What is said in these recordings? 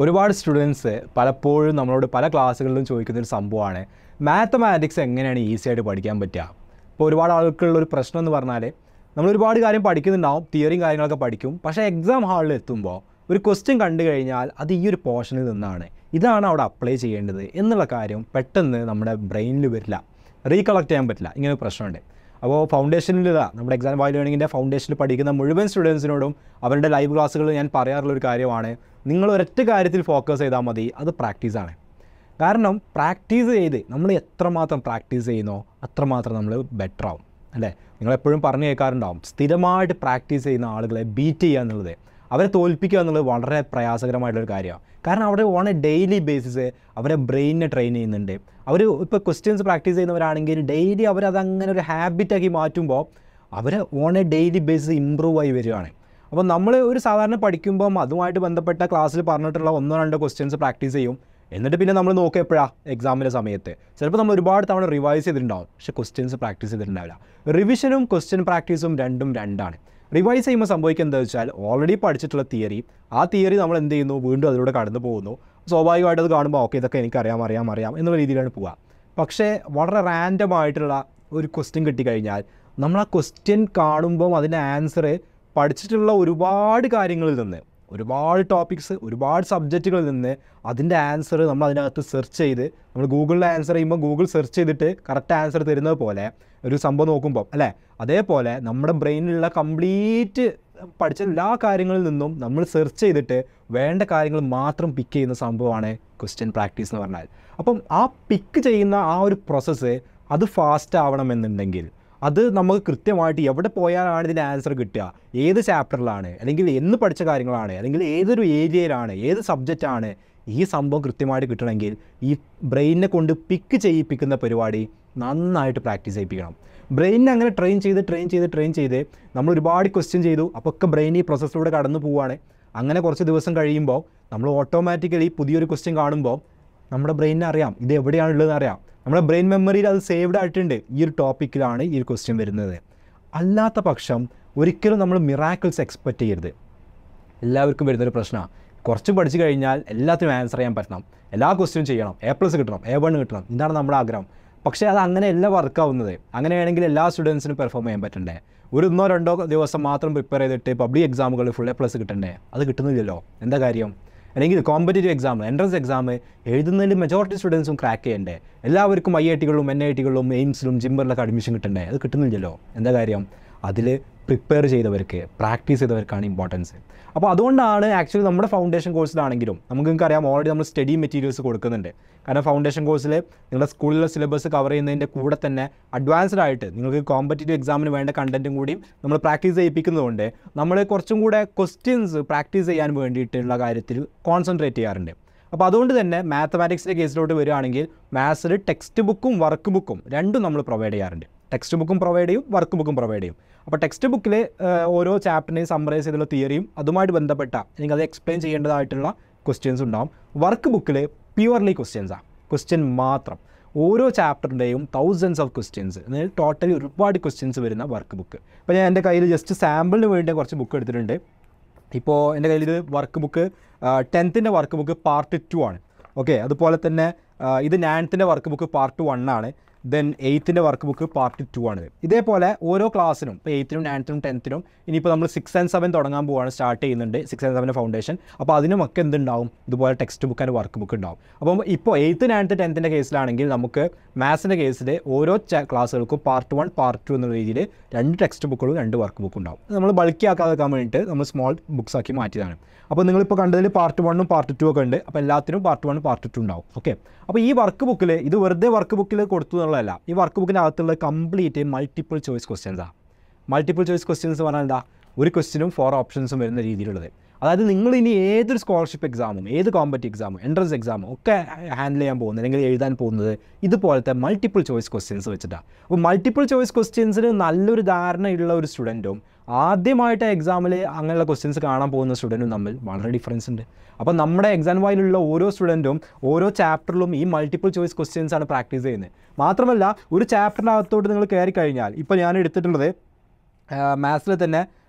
ഒരുപാട് സ്റ്റുഡൻസ് പലപ്പോഴും നമ്മളോട് പല ക്ലാസ്സുകളിലും ചോദിക്കുന്ന ഒരു സംഭവമാണ് മാത്തമാറ്റിക്സ് എങ്ങനെയാണ് ഈസി ആയിട്ട് പഠിക്കാൻ പറ്റുക ഇപ്പോൾ ഒരുപാട് ആൾക്കുള്ള ഒരു പ്രശ്നം എന്ന് പറഞ്ഞാൽ നമ്മൾ ഒരുപാട് കാര്യം പഠിക്കുന്നുണ്ടാവും തിയറിയും കാര്യങ്ങളൊക്കെ പഠിക്കും പക്ഷേ എക്സാം ഹാളിൽ എത്തുമ്പോൾ ഒരു ക്വസ്റ്റ്യൻ കണ്ടു കഴിഞ്ഞാൽ അത് ഈ ഒരു പോർഷനിൽ നിന്നാണ് ഇതാണ് അവിടെ അപ്ലൈ ചെയ്യേണ്ടത് എന്നുള്ള കാര്യം പെട്ടെന്ന് നമ്മുടെ ബ്രെയിനിൽ വരില്ല റീകളക്ട് ചെയ്യാൻ പറ്റില്ല ഇങ്ങനെ ഒരു പ്രശ്നമുണ്ട് അപ്പോൾ ഫൗണ്ടേഷനിൽ ഇതാ നമ്മുടെ എക്സാം വാല്യൂ ലേണിങ്ങിൻ്റെ ഫൗണ്ടേഷനിൽ പഠിക്കുന്ന മുഴുവൻ സ്റ്റുഡൻസിനോടും അവരുടെ ലൈവ് ക്ലാസ്സുകളിൽ ഞാൻ പറയാറുള്ള ഒരു കാര്യമാണ് നിങ്ങൾ ഒരൊറ്റ കാര്യത്തിൽ ഫോക്കസ് ചെയ്താൽ മതി അത് പ്രാക്ടീസാണ് കാരണം പ്രാക്ടീസ് ചെയ്ത് നമ്മൾ എത്രമാത്രം പ്രാക്ടീസ് ചെയ്യുന്നോ അത്രമാത്രം നമ്മൾ ബെറ്റർ ആവും അല്ലേ നിങ്ങളെപ്പോഴും പറഞ്ഞു കേൾക്കാറുണ്ടാവും സ്ഥിരമായിട്ട് പ്രാക്ടീസ് ചെയ്യുന്ന ആളുകളെ ബീറ്റ് ചെയ്യുക എന്നുള്ളത് അവരെ തോൽപ്പിക്കുക എന്നുള്ളത് വളരെ പ്രയാസകരമായിട്ടുള്ളൊരു കാര്യമാണ് കാരണം അവിടെ ഓൺ എ ഡെയിലി ബേസിസ് അവരെ ബ്രെയിനിനെ ട്രെയിൻ ചെയ്യുന്നുണ്ട് അവർ ഇപ്പോൾ ക്വസ്റ്റ്യൻസ് പ്രാക്ടീസ് ചെയ്യുന്നവരാണെങ്കിൽ ഡെയിലി അവരതങ്ങനെ ഒരു ഹാബിറ്റാക്കി മാറ്റുമ്പോൾ അവർ on a daily basis improve ആയി വരികയാണ് അപ്പോൾ നമ്മൾ ഒരു സാധാരണ പഠിക്കുമ്പം അതുമായിട്ട് ബന്ധപ്പെട്ട ക്ലാസ്സിൽ പറഞ്ഞിട്ടുള്ള ഒന്നോ രണ്ടോ ക്വസ്റ്റ്യൻസ് പ്രാക്ടീസ് ചെയ്യും എന്നിട്ട് പിന്നെ നമ്മൾ നോക്കുക എപ്പോഴാണ് എക്സാമിൻ്റെ സമയത്ത് ചിലപ്പോൾ നമ്മൾ ഒരുപാട് തവണ റിവൈസ് ചെയ്തിട്ടുണ്ടാവും പക്ഷേ ക്വസ്റ്റ്യൻസ് പ്രാക്ടീസ് ചെയ്തിട്ടുണ്ടാവില്ല റിവിഷനും ക്വസ്റ്റ്യൻ പ്രാക്ടീസും രണ്ടും രണ്ടാണ് റിവൈസ് ചെയ്യുമ്പോൾ സംഭവിക്കുക എന്താ വെച്ചാൽ ഓൾറെഡി പഠിച്ചിട്ടുള്ള തിയറി ആ തിയറി നമ്മൾ എന്ത് ചെയ്യുന്നു വീണ്ടും അതിലൂടെ കടന്നു പോകുന്നു സ്വാഭാവികമായിട്ട് അത് കാണുമ്പോൾ ഓക്കെ ഇതൊക്കെ എനിക്ക് അറിയാം അറിയാം അറിയാം എന്നുള്ള രീതിയിലാണ് പോവുക പക്ഷേ വളരെ റാൻഡം ആയിട്ടുള്ള ഒരു ക്വസ്റ്റ്യൻ കിട്ടിക്കഴിഞ്ഞാൽ നമ്മൾ ആ ക്വസ്റ്റ്യൻ കാണുമ്പോൾ അതിൻ്റെ ആൻസർ പഠിച്ചിട്ടുള്ള ഒരുപാട് കാര്യങ്ങളിൽ നിന്ന് ഒരുപാട് ടോപ്പിക്സ് ഒരുപാട് സബ്ജക്റ്റുകളിൽ നിന്ന് അതിൻ്റെ ആൻസർ നമ്മൾ അതിനകത്ത് സെർച്ച് ചെയ്ത് നമ്മൾ ഗൂഗിളിൽ ആൻസർ ചെയ്യുമ്പോൾ ഗൂഗിൾ സെർച്ച് ചെയ്തിട്ട് കറക്റ്റ് ആൻസർ തരുന്നത് പോലെ ഒരു സംഭവം നോക്കുമ്പോൾ അല്ലേ അതേപോലെ നമ്മുടെ ബ്രെയിനിലുള്ള കംപ്ലീറ്റ് പഠിച്ച എല്ലാ കാര്യങ്ങളിൽ നിന്നും നമ്മൾ സെർച്ച് ചെയ്തിട്ട് വേണ്ട കാര്യങ്ങൾ മാത്രം പിക്ക് ചെയ്യുന്ന സംഭവമാണ് ക്വസ്റ്റ്യൻ പ്രാക്ടീസ് എന്ന് പറഞ്ഞാൽ അപ്പം ആ പിക്ക് ചെയ്യുന്ന ആ ഒരു പ്രോസസ്സ് അത് ഫാസ്റ്റ് ആവണമെന്നുണ്ടെങ്കിൽ അത് നമുക്ക് കൃത്യമായിട്ട് എവിടെ പോയാലാണ് ഇതിൻ്റെ ആൻസർ കിട്ടുക ഏത് ചാപ്റ്ററിലാണ് അല്ലെങ്കിൽ എന്ന് പഠിച്ച കാര്യങ്ങളാണ് അല്ലെങ്കിൽ ഏതൊരു ഏരിയയിലാണ് ഏത് സബ്ജക്റ്റാണ് ഈ സംഭവം കൃത്യമായിട്ട് കിട്ടണമെങ്കിൽ ഈ ബ്രെയിനിനെ കൊണ്ട് പിക്ക് ചെയ്യിപ്പിക്കുന്ന പരിപാടി നന്നായിട്ട് പ്രാക്ടീസ് ചെയ്യിപ്പിക്കണം ബ്രെയിനിനെ അങ്ങനെ ട്രെയിൻ ചെയ്ത് ട്രെയിൻ ചെയ്ത് ട്രെയിൻ ചെയ്ത് നമ്മൾ ഒരുപാട് ക്വസ്റ്റ്യൻ ചെയ്തു അപ്പോൾ ഒക്കെ ബ്രെയിൻ ഈ പ്രോസസ്സിലൂടെ കടന്നു പോവുകയാണ് അങ്ങനെ കുറച്ച് ദിവസം കഴിയുമ്പോൾ നമ്മൾ ഓട്ടോമാറ്റിക്കലി പുതിയൊരു ക്വസ്റ്റ്യൻ കാണുമ്പോൾ നമ്മുടെ ബ്രെയിനിനെ അറിയാം ഇത് എവിടെയാണുള്ളതെന്ന് അറിയാം നമ്മുടെ ബ്രെയിൻ മെമ്മറിയിൽ അത് സേവ്ഡ് ആയിട്ടുണ്ട് ഈ ഒരു ടോപ്പിക്കിലാണ് ഈ ഒരു ക്വസ്റ്റ്യൻ വരുന്നത് അല്ലാത്ത പക്ഷം ഒരിക്കലും നമ്മൾ മിറാക്കിൾസ് എക്സ്പെക്റ്റ് ചെയ്യരുത് എല്ലാവർക്കും വരുന്നൊരു പ്രശ്നമാണ് കുറച്ച് പഠിച്ചു കഴിഞ്ഞാൽ എല്ലാത്തിനും ആൻസർ ചെയ്യാൻ പറ്റണം എല്ലാ ക്വസ്റ്റ്യനും ചെയ്യണം എ പ്ലസ് കിട്ടണം എ വൺ കിട്ടണം ഇതാണ് നമ്മുടെ ആഗ്രഹം പക്ഷേ അത് അങ്ങനെയല്ല വർക്കാവുന്നത് അങ്ങനെയാണെങ്കിൽ എല്ലാ സ്റ്റുഡൻസിനും പെർഫോം ചെയ്യാൻ പറ്റണ്ടേ ഒരു ഒന്നോ രണ്ടോ ദിവസം മാത്രം പ്രിപ്പയർ ചെയ്തിട്ട് പബ്ലിക് എക്സാമുകൾ ഫുൾ എ പ്ലസ് കിട്ടണ്ടേ അത് കിട്ടുന്നില്ലല്ലോ എന്താ കാര്യം അല്ലെങ്കിൽ കോമ്പറ്റേറ്റീവ് എക്സാം എൻട്രൻസ് എക്സാം എഴുതുന്നതിൽ മെജോറിറ്റി സ്റ്റുഡൻസും ക്രാക്ക് ചെയ്യണ്ടേ എല്ലാവർക്കും ഐ ഐ ടികളിലും എൻ ഐ ടികളിലും എയിംസിലും ജിമ്മറിലൊക്കെ അഡ്മിഷൻ കിട്ടണ്ടേ അത് കിട്ടുന്നില്ലല്ലോ എന്താ കാര്യം അതിൽ പ്രിപ്പയർ ചെയ്തവർക്ക് പ്രാക്ടീസ് ചെയ്തവർക്കാണ് ഇമ്പോർട്ടൻസ് അപ്പോൾ അതുകൊണ്ടാണ് ആക്ച്വലി നമ്മുടെ ഫൗണ്ടേഷൻ കോഴ്സിലാണെങ്കിലും നമുക്ക് നിങ്ങൾക്ക് അറിയാം ഓൾറെഡി നമ്മൾ സ്റ്റഡി മെറ്റീരിയൽസ് കൊടുക്കുന്നുണ്ട് കാരണം ഫൗണ്ടേഷൻ കോഴ്സിൽ നിങ്ങളുടെ സ്കൂളിലെ സിലബസ് കവർ ചെയ്യുന്നതിൻ്റെ കൂടെ തന്നെ അഡ്വാൻസ്ഡ് ആയിട്ട് നിങ്ങൾക്ക് കോമ്പറ്റേറ്റീവ് എക്സാമിന് വേണ്ട കണ്ടൻറ്റും കൂടിയും നമ്മൾ പ്രാക്ടീസ് ചെയ്യിപ്പിക്കുന്നതുകൊണ്ട് നമ്മൾ കുറച്ചും കൂടെ ക്വസ്റ്റ്യൻസ് പ്രാക്ടീസ് ചെയ്യാൻ വേണ്ടിയിട്ടുള്ള കാര്യത്തിൽ കോൺസെൻട്രേറ്റ് ചെയ്യാറുണ്ട് അപ്പോൾ അതുകൊണ്ട് തന്നെ മാത്തമാറ്റിക്സിൻ്റെ കേസിലോട്ട് വരികയാണെങ്കിൽ മാത്സിൽ ടെക്സ്റ്റ് ബുക്കും വർക്ക് ബുക്കും രണ്ടും നമ്മൾ പ്രൊവൈഡ് ചെയ്യാറുണ്ട് ടെക്സ്റ്റ് ബുക്കും പ്രൊവൈഡ് ചെയ്യും വർക്ക് ബുക്കും പ്രൊവൈഡ് ചെയ്യും അപ്പോൾ ടെക്സ്റ്റ് ബുക്കിൽ ഓരോ ചാപ്റ്ററിനെയും സമ്മറൈസ് ചെയ്തുള്ള തിയറിയും അതുമായിട്ട് ബന്ധപ്പെട്ട അല്ലെങ്കിൽ അത് എക്സ്പ്ലെയിൻ ചെയ്യേണ്ടതായിട്ടുള്ള ക്വസ്റ്റ്യൻസ് ഉണ്ടാവും വർക്ക് ബുക്കിൽ പ്യുവർലി ക്വസ്റ്റ്യൻസാണ് ക്വസ്റ്റ്യൻ മാത്രം ഓരോ ചാപ്റ്ററിൻ്റെയും തൗസൻഡ്സ് ഓഫ് ക്വസ്റ്റ്യൻസ് അതായത് ടോട്ടലി ഒരുപാട് ക്വസ്റ്റ്യൻസ് വരുന്ന വർക്ക് ബുക്ക് അപ്പോൾ ഞാൻ എൻ്റെ കയ്യിൽ ജസ്റ്റ് സാമ്പിളിന് വേണ്ടി കുറച്ച് ബുക്ക് എടുത്തിട്ടുണ്ട് ഇപ്പോൾ എൻ്റെ കയ്യിൽ ഇത് വർക്ക് ബുക്ക് ടെൻത്തിൻ്റെ വർക്ക് ബുക്ക് പാർട്ട് ടു ആണ് ഓക്കെ അതുപോലെ തന്നെ ആ, ഇത് നയൻത്തിൻ്റെ വർക്ക് ബുക്ക് പാർട്ട് വൺ ആണ് ദെൻ എയ്ത്തിൻ്റെ വർക്ക് ബുക്ക് പാർട്ട് ടു ആണ് ഇതേപോലെ ഓരോ ക്ലാസ്സിനും ഇപ്പോൾ എയ്ത്തിനും നയൻത്തിനും ടെൻത്തിനും ഇനിയിപ്പോൾ നമ്മൾ സിക്സ് ആൻഡ് സെവൻ തുടങ്ങാൻ പോവാണ് സ്റ്റാർട്ട് ചെയ്യുന്നുണ്ട് സിക്സ് ആൻഡ് സെവൻ്റെ ഫൗണ്ടേഷൻ അപ്പോൾ അതിനുമൊക്കെ എന്തുണ്ടാവും ഇതുപോലെ textbook and workbook ഉണ്ടാവും അപ്പം ഇപ്പോൾ എയ്ത്ത് നയൻത്ത് ടെൻത്തിൻ്റെ കേസിലാണെങ്കിൽ നമുക്ക് മാത്സിൻ്റെ കേസിൽ ഓരോ ച- ക്ലാസ്സുകൾക്കും പാർട്ട് വൺ പാർട്ട് ടു എന്ന രീതിയിൽ രണ്ട് ടെക്സ്റ്റ് ബുക്കുകളും രണ്ട് വർക്ക് ബുക്കും ഉണ്ടാവും നമ്മൾ ബൾക്കി ആക്കാതെ വെക്കാൻ വേണ്ടിയിട്ട് നമ്മൾ സ്മോൾ ബുക്സ് ആക്കി മാറ്റിയതാണ് അപ്പോൾ നിങ്ങളിപ്പോൾ കണ്ടതിൽ പാർട്ട് വണ്ണും പാർട്ട് ടു ഒക്കെ ഉണ്ട് അപ്പോൾ എല്ലാത്തിനും പാർട്ട് വൺ പാർട്ട് ടു ഉണ്ടാവും ഓക്കെ അപ്പോൾ ഈ വർക്ക് ബുക്കിൽ ഇത് വെറുതെ വർക്ക് ബുക്കിൽ കൊടുത്തു എന്നുള്ളതല്ല ഈ വർക്ക് ബുക്കിൻ്റെ അകത്തുള്ള കംപ്ലീറ്റ് മൾട്ടിപ്പിൾ ചോയ്സ് ക്വസ്റ്റ്യൻസാണ് മൾട്ടിപ്പിൾ ചോയ്സ് ക്വസ്റ്റ്യൻസ് പറഞ്ഞാൽ എന്താ ഒരു ക്വസ്റ്റ്യനും ഫോർ ഓപ്ഷൻസും വരുന്ന രീതിയിലുള്ളത് അതായത് നിങ്ങൾ ഇനി ഏതൊരു സ്കോളർഷിപ്പ് എക്സാമും ഏത് കോമ്പറ്റീവ് എക്സാമും എൻട്രൻസ് എക്സാമും ഒക്കെ ഹാൻഡിൽ ചെയ്യാൻ പോകുന്നത് അല്ലെങ്കിൽ എഴുതാൻ പോകുന്നത് ഇതുപോലത്തെ മൾട്ടിപ്പിൾ ചോയ്സ് ക്വസ്റ്റ്യൻസ് വെച്ചിട്ടാണ് അപ്പോൾ മൾട്ടിപ്പിൾ ചോയ്സ് ക്വസ്റ്റ്യൻസിന് നല്ലൊരു ധാരണയുള്ള ഒരു സ്റ്റുഡൻറ്റും ആദ്യമായിട്ട് എക്സാമിൽ അങ്ങനെയുള്ള ക്വസ്റ്റ്യൻസ് കാണാൻ പോകുന്ന സ്റ്റുഡൻറ്റും തമ്മിൽ വളരെ ഡിഫറൻസ് ഉണ്ട് അപ്പോൾ നമ്മുടെ എക്സാം വായിലുള്ള ഓരോ സ്റ്റുഡൻറ്റും ഓരോ ചാപ്റ്ററിലും ഈ മൾട്ടിപ്പിൾ ചോയ്സ് ക്വസ്റ്റ്യൻസ് ആണ് പ്രാക്ടീസ് ചെയ്യുന്നത് മാത്രമല്ല ഒരു ചാപ്റ്ററിൻ്റെ അകത്തോട്ട് നിങ്ങൾ കയറി കഴിഞ്ഞാൽ ഇപ്പോൾ ഞാൻ എടുത്തിട്ടുള്ളത് മാത്സിൽ തന്നെ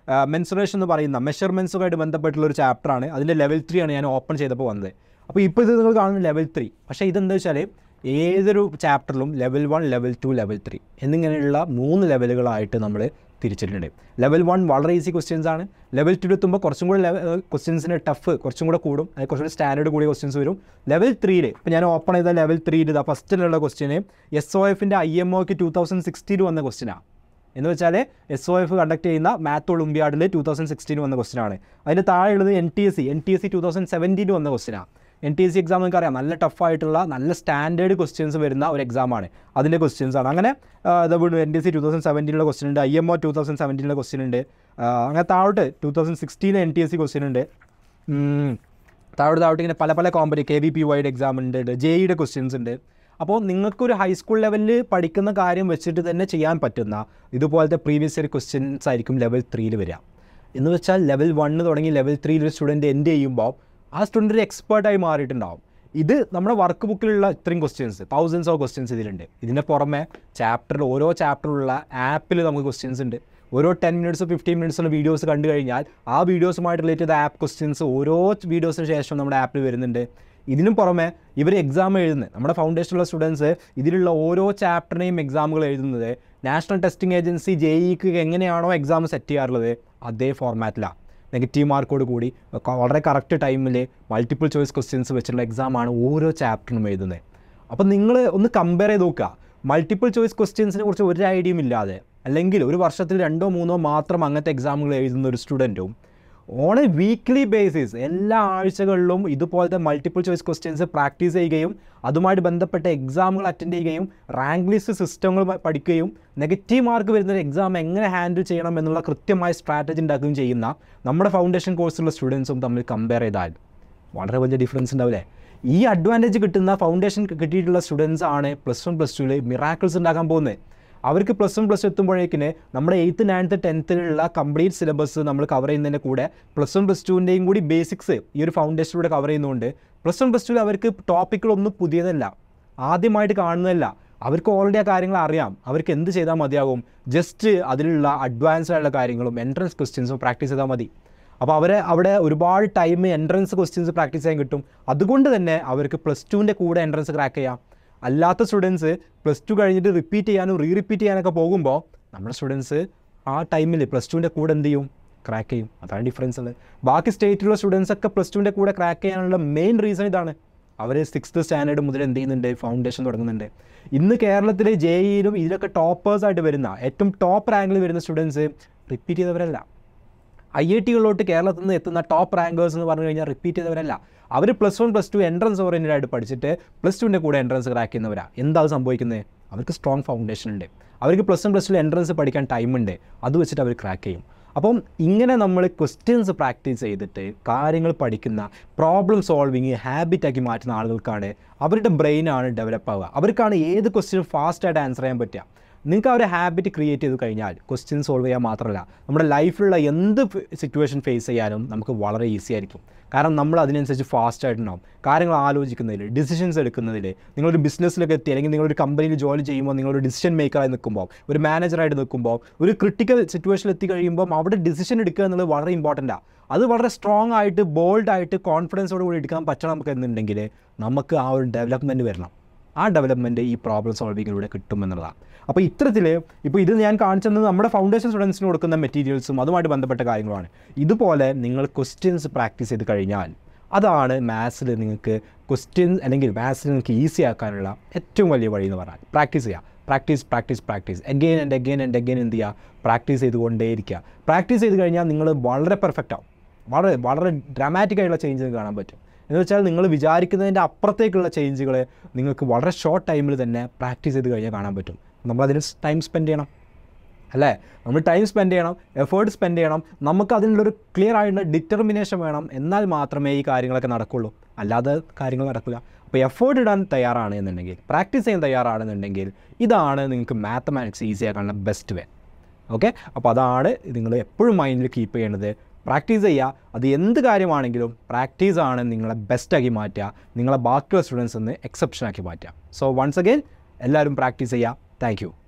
മെൻസുറേഷൻ എന്ന് പറയുന്ന മെഷർമെൻസുമായിട്ട് ബന്ധപ്പെട്ടുള്ള ഒരു ചാപ്റ്ററാണ് അതിൻ്റെ ലെവൽ ത്രീ ആണ് ഞാൻ ഓപ്പൺ ചെയ്തപ്പോൾ വന്നത് അപ്പോൾ ഇപ്പോൾ ഇത് നിങ്ങൾ കാണുന്ന ലെവൽ ത്രീ പക്ഷേ ഇതെന്താ വെച്ചാൽ ഏതൊരു ചാപ്റ്ററിലും level one level two level three എന്നിങ്ങനെയുള്ള മൂന്ന് ലെവലുകളായിട്ട് നമ്മൾ തിരിച്ചിട്ടുണ്ട് ലെവൽ വൺ വളരെ ഈസി ക്വസ്റ്റ്യൻസ് ആണ് ലെവൽ ടു എത്തുമ്പോൾ കുറച്ചും കൂടെ ക്വസ്റ്റ്യൻസിന് ടഫ് കുറച്ചും കൂടെ കൂടും അത് കുറച്ചും കൂടി സ്റ്റാൻഡേർഡ് കൂടിയ ക്വസ്റ്റ്യൻസ് വരും ലെവൽ ത്രീയിൽ ഇപ്പോൾ ഞാൻ ഓപ്പൺ ചെയ്ത ലെവൽ ത്രീയിൽ ഇതാ ഫസ്റ്റിലുള്ള ക്വസ്റ്റ്യന് എസ് ഒ എഫിൻ്റെ ഐ എം ഒക്ക് ടൂ തൗസൻഡ് സിക്സ്റ്റീൻ വന്ന ക്വസ്റ്റ്യനാണ് എന്ന് വെച്ചാൽ എസ് ഒ എഫ് കണ്ടക്ട് ചെയ്യുന്ന മാത്ത് ഒളിമ്പ്യാഡിൽ ടൂ തൗസൻഡ് സിക്സ്റ്റീൻ വന്ന ക്വസ്റ്റ്യനാണ് അതിൻ്റെ താഴെയുള്ളത് N T S C N T S C two thousand seventeen വന്ന ക്വസ്റ്റ്യനാണ് N T S C exam നിങ്ങൾക്ക് അറിയാം നല്ല ടഫായിട്ടുള്ള നല്ല സ്റ്റാൻഡേർഡ് ക്വസ്റ്റ്യൻസ് വരുന്ന ഒരു എക്സാമാണ് അതിൻ്റെ ക്വസ്റ്റ്യൻസ് ആണ് അങ്ങനെ ഇതുകൊണ്ട് N T S C two thousand സെവൻറ്റീനിലെ ക്വസ്റ്റ്യൻ ഉണ്ട് I M O two thousand സെവൻറ്റീനിലെ ക്വസ്റ്റ്യൻ ഉണ്ട് ആ, അങ്ങനെ താഴോട്ട് ടൂ തൗസൻഡ് സിക്സ്റ്റീനിലെ N T S C question ഉണ്ട് ഉം, താഴോട്ട് താഴോട്ട് ഇങ്ങനെ പല പല കോമ്പറ്റി K V P wide exam ഉണ്ട് ജെയുടെ ക്വസ്റ്റ്യൻസ് ഉണ്ട് അപ്പോൾ നിങ്ങൾക്കൊരു ഹൈസ്കൂൾ ലെവലിൽ പഠിക്കുന്ന കാര്യം വെച്ചിട്ട് തന്നെ ചെയ്യാൻ പറ്റുന്ന ഇതുപോലത്തെ പ്രീവിയസ് ഇയർ ക്വസ്റ്റ്യൻസ് ആയിരിക്കും ലെവൽ ത്രീയിൽ വരിക എന്ന് വെച്ചാൽ ലെവൽ വണ്ണ് തുടങ്ങി ലെവൽ ത്രീയിൽ ഒരു സ്റ്റുഡൻറ്റ് എൻഡ് ചെയ്യുമ്പോൾ ആ സ്റ്റുഡൻറ്റ് ഒരു എക്സ്പേർട്ടായി മാറിയിട്ടുണ്ടാവും ഇത് നമ്മുടെ വർക്ക് ബുക്കിലുള്ള ഇത്രയും ക്വസ്റ്റ്യൻസ് തൗസൻഡ്സ് ഓഫ് ക്വസ്റ്റ്യൻസ് ഇതിലുണ്ട് ഇതിൻ്റെ പുറമെ ചാപ്റ്ററിൽ ഓരോ ചാപ്റ്ററിലുള്ള ആപ്പിൽ നമുക്ക് ക്വസ്റ്റ്യൻസ് ഉണ്ട് ഓരോ ടെൻ മിനിറ്റ്സ് ഫിഫ്റ്റീൻ മിനിറ്റ്സുള്ള വീഡിയോസ് കണ്ടു കഴിഞ്ഞാൽ ആ വീഡിയോസുമായിട്ട് റിലേറ്റ് ചെയ്ത ആപ്പ് ക്വസ്റ്റ്യൻസ് ഓരോ വീഡിയോസിന് ശേഷം നമ്മുടെ ആപ്പിൽ വരുന്നുണ്ട് ഇതിനും പുറമെ ഇവർ എക്സാം എഴുതുന്നത് നമ്മുടെ ഫൗണ്ടേഷനിലുള്ള സ്റ്റുഡൻസ് ഇതിലുള്ള ഓരോ ചാപ്റ്ററിനെയും എക്സാമുകൾ എഴുതുന്നത് നാഷണൽ ടെസ്റ്റിംഗ് ഏജൻസി ജെ ഇക്ക് എങ്ങനെയാണോ എക്സാം സെറ്റ് ചെയ്യാറുള്ളത് അതേ ഫോർമാറ്റിലാണ് നെഗറ്റീവ് മാർക്കോട് കൂടി ക- വളരെ കറക്റ്റ് ടൈമിൽ മൾട്ടിപ്പിൾ ചോയ്സ് ക്വസ്റ്റ്യൻസ് വെച്ചിട്ടുള്ള എക്സാമാണ് ഓരോ ചാപ്റ്ററിനും എഴുതുന്നത് അപ്പോൾ നിങ്ങൾ ഒന്ന് കമ്പയർ ചെയ്ത് നോക്കുക മൾട്ടിപ്പിൾ ചോയ്സ് ക്വസ്റ്റ്യൻസിനെ കുറിച്ച് ഒരു ഐഡിയയും ഇല്ലാതെ അല്ലെങ്കിൽ ഒരു വർഷത്തിൽ രണ്ടോ മൂന്നോ മാത്രം അങ്ങനത്തെ എക്സാമുകൾ എഴുതുന്ന ഒരു സ്റ്റുഡൻറ്റും ഓൺ എ വീക്ക്ലി ബേസിസ് എല്ലാ ആഴ്ചകളിലും ഇതുപോലത്തെ മൾട്ടിപ്പിൾ ചോയ്സ് ക്വസ്റ്റ്യൻസ് പ്രാക്ടീസ് ചെയ്യുകയും അതുമായിട്ട് ബന്ധപ്പെട്ട എക്സാമുകൾ അറ്റൻഡ് ചെയ്യുകയും റാങ്ക് ലിസ്റ്റ് സിസ്റ്റങ്ങൾ പഠിക്കുകയും നെഗറ്റീവ് മാർക്ക് വരുന്ന ഒരു എക്സാം എങ്ങനെ ഹാൻഡിൽ ചെയ്യണം എന്നുള്ള കൃത്യമായ സ്ട്രാറ്റജി ഉണ്ടാക്കുകയും ചെയ്യുന്ന നമ്മുടെ ഫൗണ്ടേഷൻ കോഴ്സിലുള്ള സ്റ്റുഡൻസും തമ്മിൽ കമ്പയർ ചെയ്താൽ വളരെ വലിയ ഡിഫറൻസ് ഉണ്ടാവില്ലേ ഈ അഡ്വാൻറ്റേജ് കിട്ടുന്ന ഫൗണ്ടേഷൻ കിട്ടിയിട്ടുള്ള സ്റ്റുഡൻസ് ആണ് പ്ലസ് വൺ പ്ലസ് ടുവിൽ മിറാക്കിൾസ് ഉണ്ടാക്കാൻ പോകുന്നത് അവർക്ക് പ്ലസ് വൺ പ്ലസ് എത്തുമ്പോഴേക്കിന് നമ്മുടെ എയ്ത്ത് നയൻത്ത് ടെൻത്തിലുള്ള കംപ്ലീറ്റ് സിലബസ് നമ്മൾ കവർ ചെയ്യുന്നതിൻ്റെ കൂടെ പ്ലസ് വൺ പ്ലസ് ടുവിൻ്റെയും കൂടി ബേസിക്സ് ഈ ഒരു ഫൗണ്ടേഷനിലൂടെ കവർ ചെയ്യുന്നതുകൊണ്ട് പ്ലസ് വൺ പ്ലസ് ടുവിൽ അവർക്ക് ടോപ്പിക്കുകളൊന്നും പുതിയതല്ല ആദ്യമായിട്ട് കാണുന്നതല്ല അവർക്ക് ഓൾറെഡി ആ കാര്യങ്ങൾ അറിയാം അവർക്ക് എന്ത് ചെയ്താൽ മതിയാകും ജസ്റ്റ് അതിലുള്ള അഡ്വാൻസ്ഡ് ആയിട്ടുള്ള കാര്യങ്ങളും എൻട്രൻസ് ക്വസ്റ്റ്യൻസും പ്രാക്ടീസ് ചെയ്താൽ മതി അപ്പോൾ അവരെ അവിടെ ഒരുപാട് ടൈം എൻട്രൻസ് ക്വസ്റ്റ്യൻസ് പ്രാക്ടീസ് ചെയ്യാൻ കിട്ടും അതുകൊണ്ട് തന്നെ അവർക്ക് പ്ലസ് ടുവിൻ്റെ കൂടെ എൻട്രൻസ് ക്രാക്ക് ചെയ്യാം അല്ലാത്ത സ്റ്റുഡൻസ് പ്ലസ് ടു കഴിഞ്ഞിട്ട് റിപ്പീറ്റ് ചെയ്യാനും റീ റിപ്പീറ്റ് ചെയ്യാനൊക്കെ പോകുമ്പോൾ നമ്മുടെ സ്റ്റുഡൻസ് ആ ടൈമിൽ പ്ലസ് ടുവിൻ്റെ കൂടെ എന്ത് ചെയ്യും ക്രാക്ക് ചെയ്യും അതാണ് ഡിഫറൻസ് ഉള്ളത് ബാക്കി സ്റ്റേറ്റിലുള്ള സ്റ്റുഡൻസ് ഒക്കെ പ്ലസ് ടുവിൻ്റെ കൂടെ ക്രാക്ക് ചെയ്യാനുള്ള മെയിൻ റീസൺ ഇതാണ് അവർ സിക്സ്ത് സ്റ്റാൻഡേർഡ് മുതൽ എന്ത് ചെയ്യുന്നുണ്ട് ഫൗണ്ടേഷൻ തുടങ്ങുന്നുണ്ട് ഇന്ന് കേരളത്തിലെ ജെ ഇയിലും ഇതിലൊക്കെ ടോപ്പേഴ്സായിട്ട് വരുന്ന ഏറ്റവും ടോപ്പ് റാങ്കിൽ വരുന്ന സ്റ്റുഡൻസ് റിപ്പീറ്റ് ചെയ്തവരല്ല ഐ ഐ ടികളിലോട്ട് കേരളത്തിൽ നിന്ന് എത്തുന്ന ടോപ്പ് റാങ്കേഴ്സ് എന്ന് പറഞ്ഞു കഴിഞ്ഞാൽ റിപ്പീറ്റ് ചെയ്തവരല്ല അവർ plus one plus two entrance oriented ആയിട്ട് പഠിച്ചിട്ട് പ്ലസ് ടുവിൻ്റെ കൂടെ എൻട്രൻസ് ക്രാക്ക് ചെയ്യുന്നവരാ എന്താ സംഭവിക്കുന്നത് അവർക്ക് സ്ട്രോങ് ഫൗണ്ടേഷൻ ഉണ്ട് അവർക്ക് plus one plus two entrance പഠിക്കാൻ ടൈമുണ്ട് അത് വെച്ചിട്ട് അവർ ക്രാക്ക് ചെയ്യും അപ്പം ഇങ്ങനെ നമ്മൾ ക്വസ്റ്റ്യൻസ് പ്രാക്ടീസ് ചെയ്തിട്ട് കാര്യങ്ങൾ പഠിക്കുന്ന പ്രോബ്ലം സോൾവിങ് ഹാബിറ്റാക്കി മാറ്റുന്ന ആളുകൾക്കാണ് അവരുടെ ബ്രെയിനാണ് ഡെവലപ്പ് ആവുക അവർക്കാണ് ഏത് ക്വസ്റ്റ്യനും ഫാസ്റ്റായിട്ട് ആൻസർ ചെയ്യാൻ പറ്റുക നിങ്ങൾക്ക് ആ ഒരു ഹാബിറ്റ് ക്രിയേറ്റ് ചെയ്ത് കഴിഞ്ഞാൽ ക്വസ്റ്റ്യൻ സോൾവ് ചെയ്യാൻ മാത്രമല്ല നമ്മുടെ ലൈഫിലുള്ള എന്ത് സിറ്റുവേഷൻ ഫേസ് ചെയ്യാനും നമുക്ക് വളരെ ഈസി ആയിരിക്കും കാരണം നമ്മൾ അതിനനുസരിച്ച് ഫാസ്റ്റ് ആയിട്ടുണ്ടാവും കാര്യങ്ങൾ ആലോചിക്കുന്നതിൽ ഡിസിഷൻസ് എടുക്കുന്നതിൽ നിങ്ങളൊരു ബിസിനസ്സിലൊക്കെ എത്തി അല്ലെങ്കിൽ നിങ്ങളൊരു കമ്പനിയിൽ ജോലി ചെയ്യുമ്പോൾ നിങ്ങളൊരു ഡിസിഷൻ മേക്കറായി നിൽക്കുമ്പോൾ ഒരു മാനേജറായിട്ട് നിൽക്കുമ്പോൾ ഒരു ക്രിട്ടിക്കൽ സിറ്റുവേഷനിൽ എത്തി കഴിയുമ്പോൾ അവിടെ ഡിസിഷൻ എടുക്കുക എന്നുള്ളത് വളരെ ഇമ്പോർട്ടൻ്റാണ് അത് വളരെ സ്ട്രോങ് ആയിട്ട് ബോൾഡായിട്ട് കോൺഫിഡൻസോട് കൂടി എടുക്കാൻ പറ്റണം നമുക്ക് എന്നുണ്ടെങ്കിൽ നമുക്ക് ആ ഒരു ഡെവലപ്മെൻറ്റ് വരണം ആ ഡെവലപ്മെൻറ്റ് ഈ പ്രോബ്ലം സോൾവിങ്ങിലൂടെ കിട്ടുമെന്നുള്ളതാണ് അപ്പോൾ ഇത്തരത്തിൽ ഇപ്പോൾ ഇത് ഞാൻ കാണിച്ചത് നമ്മുടെ ഫൗണ്ടേഷൻ സ്റ്റുഡൻസിന് കൊടുക്കുന്ന മെറ്റീരിയൽസും അതുമായിട്ട് ബന്ധപ്പെട്ട കാര്യങ്ങളാണ് ഇതുപോലെ നിങ്ങൾ ക്വസ്റ്റ്യൻസ് പ്രാക്ടീസ് ചെയ്ത് കഴിഞ്ഞാൽ അതാണ് മാത്സിൽ നിങ്ങൾക്ക് ക്വസ്റ്റ്യൻസ് അല്ലെങ്കിൽ മാത്സിൽ നിങ്ങൾക്ക് ഈസി ആക്കാനുള്ള ഏറ്റവും വലിയ വഴി എന്ന് പറഞ്ഞാൽ പ്രാക്ടീസ് ചെയ്യുക practice practice practice again and again and again എന്ത് ചെയ്യുക പ്രാക്ടീസ് ചെയ്തുകൊണ്ടേയിരിക്കുക പ്രാക്ടീസ് ചെയ്ത് കഴിഞ്ഞാൽ നിങ്ങൾ വളരെ പെർഫെക്റ്റ് ആവും വളരെ വളരെ ഡ്രാമാറ്റിക് ആയിട്ടുള്ള ചേഞ്ച് കാണാൻ പറ്റും എന്ന് വെച്ചാൽ നിങ്ങൾ വിചാരിക്കുന്നതിൻ്റെ അപ്പുറത്തേക്കുള്ള ചേഞ്ചുകൾ നിങ്ങൾക്ക് വളരെ ഷോർട്ട് ടൈമിൽ തന്നെ പ്രാക്ടീസ് ചെയ്ത് കഴിഞ്ഞാൽ കാണാൻ പറ്റും നമ്മളതിന് ടൈം സ്പെൻഡ് ചെയ്യണം അല്ലേ നമ്മൾ ടൈം സ്പെൻഡ് ചെയ്യണം എഫേർട്ട് സ്പെൻഡ് ചെയ്യണം നമുക്ക് അതിനുള്ളൊരു ക്ലിയർ ആയിട്ടുള്ള ഡിറ്റർമിനേഷൻ വേണം എന്നാൽ മാത്രമേ ഈ കാര്യങ്ങളൊക്കെ നടക്കുള്ളൂ അല്ലാതെ കാര്യങ്ങൾ നടക്കില്ല അപ്പോൾ എഫേർട്ട് ഇടാൻ തയ്യാറാണ് എന്നുണ്ടെങ്കിൽ പ്രാക്ടീസ് ചെയ്യാൻ തയ്യാറാണെന്നുണ്ടെങ്കിൽ ഇതാണ് നിങ്ങൾക്ക് മാത്തമാറ്റിക്സ് ഈസി ആക്കാനുള്ള ബെസ്റ്റ് വേ ഓക്കെ അപ്പോൾ അതാണ് നിങ്ങൾ എപ്പോഴും മൈൻഡിൽ കീപ്പ് ചെയ്യേണ്ടത് പ്രാക്ടീസ് ചെയ്യുക അത് എന്ത് കാര്യമാണെങ്കിലും പ്രാക്ടീസാണ് നിങ്ങളെ ബെസ്റ്റാക്കി മാറ്റുക നിങ്ങളെ ബാക്കിയുള്ള സ്റ്റുഡൻസ് നിന്ന് എക്സെപ്ഷനാക്കി മാറ്റുക സോ വൺസ് അഗെയിൻ എല്ലാവരും പ്രാക്ടീസ് ചെയ്യുക താങ്ക് യു